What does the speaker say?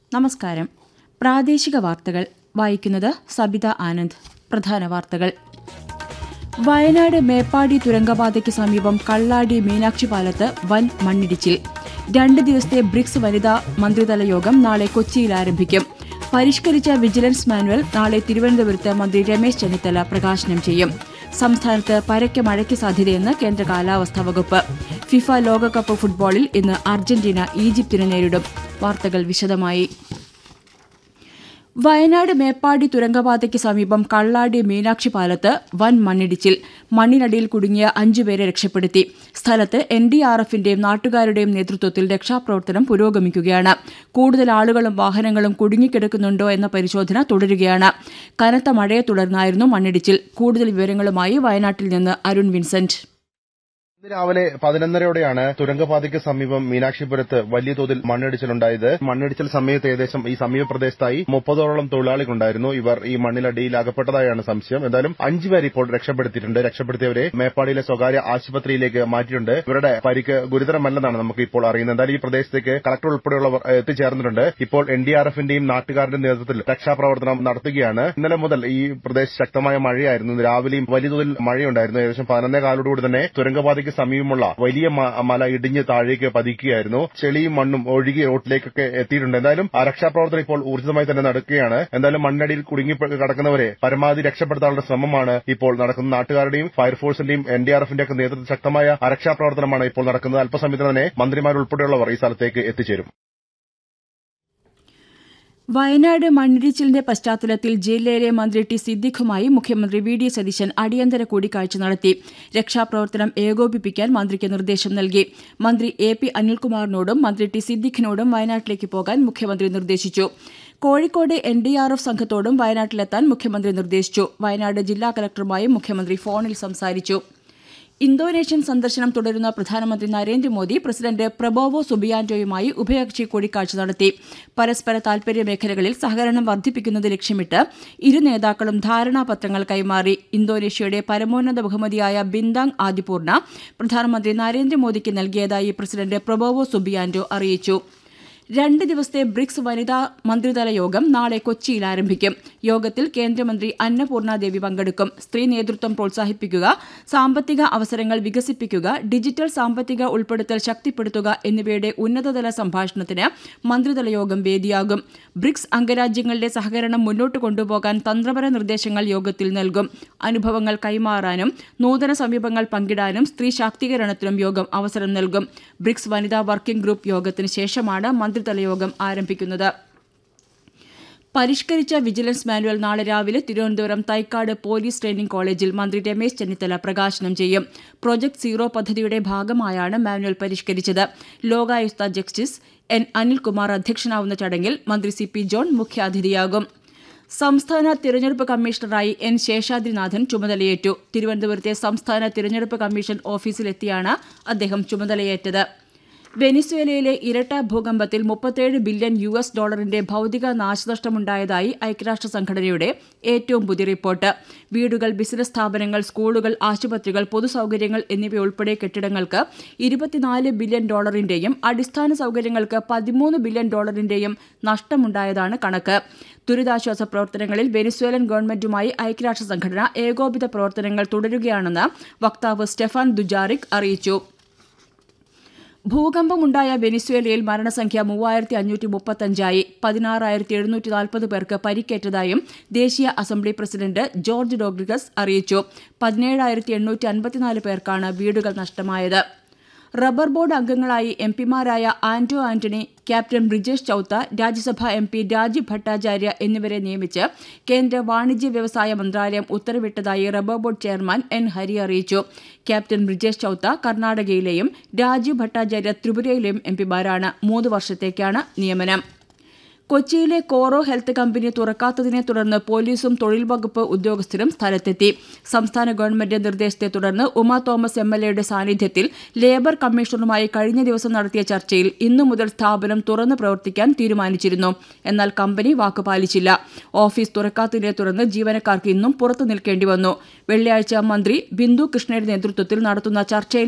നമസ്കാരം പ്രാദേശിക വാർത്തകൾ വായിക്കുന്നത് സബിത ആനന്ദ് പ്രധാന വാർത്തകൾ വയനാട് മേപ്പാടി തുരങ്കപാതയ്ക്ക് സമീപം കള്ളാടി മീനാക്ഷി പാലത്ത് വൻ മണ്ണിടിച്ചിൽ രണ്ട് ദിവസത്തെ ബ്രിക്സ് വനിതാ മന്ത്രിതല യോഗം നാളെ കൊച്ചിയിൽ ആരംഭിക്കും പരിഷ്കരിച്ച വിജിലൻസ് മാനുവൽ നാളെ തിരുവനന്തപുരത്ത് മന്ത്രി രമേശ് ചെന്നിത്തല പ്രകാശനം ചെയ്യും സംസ്ഥാനത്ത് പരക്കെ മഴയ്ക്ക് സാധ്യതയെന്ന് കേന്ദ്ര കാലാവസ്ഥാ വകുപ്പ് ഫിഫ ലോകകപ്പ് ഫുട്ബോളിൽ ഇന്ന് അർജന്റീന ഈജിപ്തിനെ നേരിടും വാർത്തകൾ വിശദമായി വയനാട് മേപ്പാടി തുരങ്കപാതയ്ക്ക് സമീപം കള്ളാടി മീനാക്ഷി പാലത്ത് വൻ മണ്ണിടിച്ചിൽ മണ്ണിനടിയിൽ കുടുങ്ങിയ അഞ്ചുപേരെ രക്ഷപ്പെടുത്തി സ്ഥലത്ത് എൻ ഡി ആർ എഫിന്റെയും നാട്ടുകാരുടെയും നേതൃത്വത്തിൽ രക്ഷാപ്രവർത്തനം പുരോഗമിക്കുകയാണ് കൂടുതൽ ആളുകളും വാഹനങ്ങളും കുടുങ്ങിക്കിടക്കുന്നുണ്ടോ എന്ന പരിശോധന തുടരുകയാണ് കനത്ത മഴയെ തുടർന്നായിരുന്നു മണ്ണിടിച്ചിൽ കൂടുതൽ വിവരങ്ങളുമായി വയനാട്ടിൽ നിന്ന് അരുൺ വിൻസെന്റ് ഇന്ന് രാവിലെ പതിനൊന്നരയോടെയാണ് തുരങ്കപാതയ്ക്ക് സമീപം മീനാക്ഷിപുരത്ത് വലിയ തോതിൽ മണ്ണിടിച്ചിലുണ്ടായത് മണ്ണിടിച്ചിൽ സമയത്ത് ഏകദേശം ഈ സമീപ പ്രദേശത്തായി മുപ്പതോളം തൊഴിലാളികളുണ്ടായിരുന്നു ഇവർ ഈ മണ്ണിലടിയിൽ അകപ്പെട്ടതായാണ് സംശയം എന്തായാലും അഞ്ചുപേർ ഇപ്പോൾ രക്ഷപ്പെടുത്തിയിട്ടുണ്ട് രക്ഷപ്പെടുത്തിയവരെ മേപ്പാടിയിലെ സ്വകാര്യ ആശുപത്രിയിലേക്ക് മാറ്റിയിട്ടുണ്ട് ഇവരുടെ പരിക്ക് ഗുരുതരമല്ലെന്നാണ് നമുക്ക് ഇപ്പോൾ അറിയുന്നത് എന്തായാലും ഈ പ്രദേശത്തേക്ക് കളക്ടർ ഉൾപ്പെടെയുള്ളവർ എത്തിച്ചേർന്നിട്ടുണ്ട് ഇപ്പോൾ എൻ ഡി ആർ എഫിന്റെയും നാട്ടുകാരുടെയും നേതൃത്വത്തിൽ രക്ഷാപ്രവർത്തനം നടത്തുകയാണ് ഇന്നലെ മുതൽ ഈ പ്രദേശത്ത് ശക്തമായ മഴയായിരുന്നു ഇന്ന് രാവിലെയും വലിയ തോതിൽ മഴയുണ്ടായിരുന്നു ഏകദേശം പതിനൊന്നേ കാലോടുകൂടി തന്നെ തുരങ്കപാതയ്ക്ക് സമീപമുള്ള വലിയ മല ഇടിഞ്ഞ് താഴേക്ക് പതിക്കുകയായിരുന്നു ചെളിയും മണ്ണും ഒഴുകി റോട്ടിലേക്കൊക്കെ എത്തിയിട്ടുണ്ട് എന്തായാലും ആ രക്ഷാപ്രവർത്തനം ഇപ്പോൾ ഊർജിതമായി തന്നെ നടക്കുകയാണ് എന്തായാലും മണ്ണടിയിൽ കുടുങ്ങി കിടക്കുന്നവരെ പരമാവധി രക്ഷപ്പെടുത്താനുള്ള ശ്രമമാണ് ഇപ്പോൾ നടക്കുന്നത് നാട്ടുകാരുടെയും ഫയർഫോഴ്സിന്റെയും എൻ ഡി ആർ എഫിന്റെ ഒക്കെ നേതൃത്വത്തിൽ ശക്തമായ രക്ഷാപ്രവർത്തനമാണ് ഇപ്പോൾ നടക്കുന്നത് അല്പസമയത്ത് തന്നെ മന്ത്രിമാരുൾപ്പെടെയുള്ളവർ ഈ സ്ഥലത്തേക്ക് എത്തിച്ചേരും വയനാട് മണ്ണിടിച്ചിലിന്റെ പശ്ചാത്തലത്തിൽ ജില്ലയിലെ മന്ത്രി ടി സിദ്ദിഖുമായി മുഖ്യമന്ത്രി വി ഡി സതീശൻ അടിയന്തര കൂടിക്കാഴ്ച നടത്തി രക്ഷാപ്രവർത്തനം ഏകോപിപ്പിക്കാൻ മന്ത്രിക്ക് നിർദ്ദേശം നൽകി മന്ത്രി എ പി അനിൽകുമാറിനോടും മന്ത്രി ടി സിദ്ദിഖിനോടും വയനാട്ടിലേക്ക് പോകാൻ മുഖ്യമന്ത്രി നിർദ്ദേശിച്ചു Kozhikode N D R F സംഘത്തോടും വയനാട്ടിലെത്താൻ മുഖ്യമന്ത്രി നിർദ്ദേശിച്ചു വയനാട് ജില്ലാ കലക്ടറുമായും മുഖ്യമന്ത്രി ഫോണിൽ സംസാരിച്ചു ഇന്തോനേഷ്യൻ സന്ദർശനം തുടരുന്ന പ്രധാനമന്ത്രി നരേന്ദ്രമോദി പ്രസിഡന്റ് പ്രബോവോ സുബിയാന്റോയുമായി ഉഭയകക്ഷി കൂടിക്കാഴ്ച നടത്തി പരസ്പര താൽപര്യ മേഖലകളിൽ സഹകരണം വർദ്ധിപ്പിക്കുന്നത് ലക്ഷ്യമിട്ട് ഇരു നേതാക്കളും ധാരണാപത്രങ്ങൾ കൈമാറി ഇന്തോനേഷ്യയുടെ പരമോന്നത ബഹുമതിയായ ബിന്ദാങ് ആദിപൂർണ പ്രധാനമന്ത്രി നരേന്ദ്രമോദിക്ക് നൽകിയതായി പ്രസിഡന്റ് പ്രബോവോ സുബിയാന്റോ അറിയിച്ചു രണ്ട് ദിവസത്തെ ബ്രിക്സ് വനിതാ മന്ത്രിതല യോഗം നാളെ കൊച്ചിയിൽ ആരംഭിക്കും യോഗത്തിൽ കേന്ദ്രമന്ത്രി അന്നപൂർണ ദേവി പങ്കെടുക്കും സ്ത്രീ നേതൃത്വം പ്രോത്സാഹിപ്പിക്കുക സാമ്പത്തിക അവസരങ്ങൾ വികസിപ്പിക്കുക ഡിജിറ്റൽ സാമ്പത്തിക ഉൾപ്പെടുത്തൽ ശക്തിപ്പെടുത്തുക എന്നിവയുടെ ഉന്നതതല സംഭാഷണത്തിന് മന്ത്രിതല യോഗം വേദിയാകും ബ്രിക്സ് അംഗരാജ്യങ്ങളുടെ സഹകരണം മുന്നോട്ട് കൊണ്ടുപോകാൻ തന്ത്രപര നിർദ്ദേശങ്ങൾ യോഗത്തിൽ നൽകും അനുഭവങ്ങൾ കൈമാറാനും നൂതന സമീപങ്ങൾ പങ്കിടാനും സ്ത്രീ ശാക്തീകരണത്തിനും യോഗം അവസരം നൽകും ബ്രിക്സ് വനിതാ വർക്കിംഗ് ഗ്രൂപ്പ് യോഗത്തിന് ശേഷമാണ് മന്ത്രിതല യോഗം ആരംഭിക്കുന്നത് പരിഷ്കരിച്ച വിജിലൻസ് മാനുവൽ നാളെ രാവിലെ തിരുവനന്തപുരം തൈക്കാട് പോലീസ് ട്രെയിനിംഗ് കോളേജിൽ മന്ത്രി രമേശ് ചെന്നിത്തല പ്രകാശനം ചെയ്യും പ്രൊജക്ട് സീറോ പദ്ധതിയുടെ ഭാഗമായാണ് മാനുവൽ പരിഷ്കരിച്ചത് ലോകായുക്ത ജസ്റ്റിസ് എൻ അനിൽകുമാർ അധ്യക്ഷനാവുന്ന ചടങ്ങിൽ മന്ത്രി സി പി ജോൺ മുഖ്യാതിഥിയാകും സംസ്ഥാന തിരഞ്ഞെടുപ്പ് കമ്മീഷണറായി എൻ ശേഷാദ്രിനാഥൻ ചുമതലയേറ്റു തിരുവനന്തപുരത്തെ സംസ്ഥാന തിരഞ്ഞെടുപ്പ് കമ്മീഷൻ ഓഫീസിലെത്തിയാണ് അദ്ദേഹം ചുമതലയേറ്റത് വെനിസ്വേലയിലെ ഇരട്ട ഭൂകമ്പത്തിൽ മുപ്പത്തേഴ് ബില്യൺ യു എസ് ഡോളറിന്റെ ഭൌതിക നാശനഷ്ടമുണ്ടായതായി ഐക്യരാഷ്ട്ര സംഘടനയുടെ ഏറ്റവും പുതിയ റിപ്പോർട്ട് വീടുകൾ ബിസിനസ് സ്ഥാപനങ്ങൾ സ്കൂളുകൾ ആശുപത്രികൾ പൊതുസൌകര്യങ്ങൾ എന്നിവയുൾപ്പെടെ കെട്ടിടങ്ങൾക്ക് ഇരുപത്തിനാല് ബില്യൺ ഡോളറിന്റെയും അടിസ്ഥാന സൌകര്യങ്ങൾക്ക് പതിമൂന്ന് ബില്യൺ ഡോളറിന്റെയും നഷ്ടമുണ്ടായതാണ് കണക്ക് ദുരിതാശ്വാസ പ്രവർത്തനങ്ങളിൽ വെനിസ്വേലൻ ഗവൺമെന്റുമായി ഐക്യരാഷ്ട്ര സംഘടന ഏകോപിത പ്രവർത്തനങ്ങൾ തുടരുകയാണെന്ന് വക്താവ് സ്റ്റെഫാൻ ദുജാറിക് അറിയിച്ചു ഭൂകമ്പമുണ്ടായ വെനിസ്വേലയിൽ മരണസംഖ്യ മൂവായിരത്തി അഞ്ഞൂറ്റി മുപ്പത്തഞ്ചായി പതിനാറായിരത്തി എഴുന്നൂറ്റി നാൽപ്പത് പേർക്ക് പരിക്കേറ്റതായും ദേശീയ അസംബ്ലി പ്രസിഡന്റ് ജോർജ് ഡോഗ്രിഗസ് അറിയിച്ചു പതിനേഴായിരത്തി എണ്ണൂറ്റി അൻപത്തിനാല് പേർക്കാണ് വീടുകൾ നഷ്ടമായത് റബ്ബർ ബോർഡ് അംഗങ്ങളായി എം പിമാരായ Anto Antony captain Brijesh Chowta Rajya Sabha M P Rajeev Bhattacharya എന്നിവരെ നിയമിച്ച് കേന്ദ്ര വാണിജ്യ വ്യവസായ മന്ത്രാലയം ഉത്തരവിട്ടതായി rubber board chairman N Hari അറിയിച്ചു ക്യാപ്റ്റൻ ബ്രിജേഷ് ചൌത്ത കർണാടകയിലെയും രാജീവ് ഭട്ടാചാര്യ ത്രിപുരയിലെയും എം പിമാരാണ് മൂന്ന് വർഷത്തേക്കാണ് നിയമനം കൊച്ചിയിലെ കോറോ ഹെൽത്ത് കമ്പനി തുറക്കാത്തതിനെ തുടർന്ന് പോലീസും തൊഴിൽ വകുപ്പ് ഉദ്യോഗസ്ഥരും സ്ഥലത്തെത്തി സംസ്ഥാന ഗവൺമെന്റ് നിർദ്ദേശത്തെ തുടർന്ന് ഉമ തോമസ് എം എൽ എയുടെ സാന്നിധ്യത്തിൽ ലേബർ കമ്മീഷണറുമായി കഴിഞ്ഞ ദിവസം നടത്തിയ ചർച്ചയിൽ ഇന്നു മുതൽ സ്ഥാപനം തുറന്ന് പ്രവർത്തിക്കാൻ തീരുമാനിച്ചിരുന്നു എന്നാൽ കമ്പനി വാക്കുപാലിച്ചില്ല ഓഫീസ് തുറക്കാത്തതിനെ തുടർന്ന് ജീവനക്കാർക്ക് ഇന്നും പുറത്തു നിൽക്കേണ്ടി വന്നു വെള്ളിയാഴ്ച മന്ത്രി ബിന്ദു കൃഷ്ണയുടെ നേതൃത്വത്തിൽ നടത്തുന്ന ചർച്ചയിൽ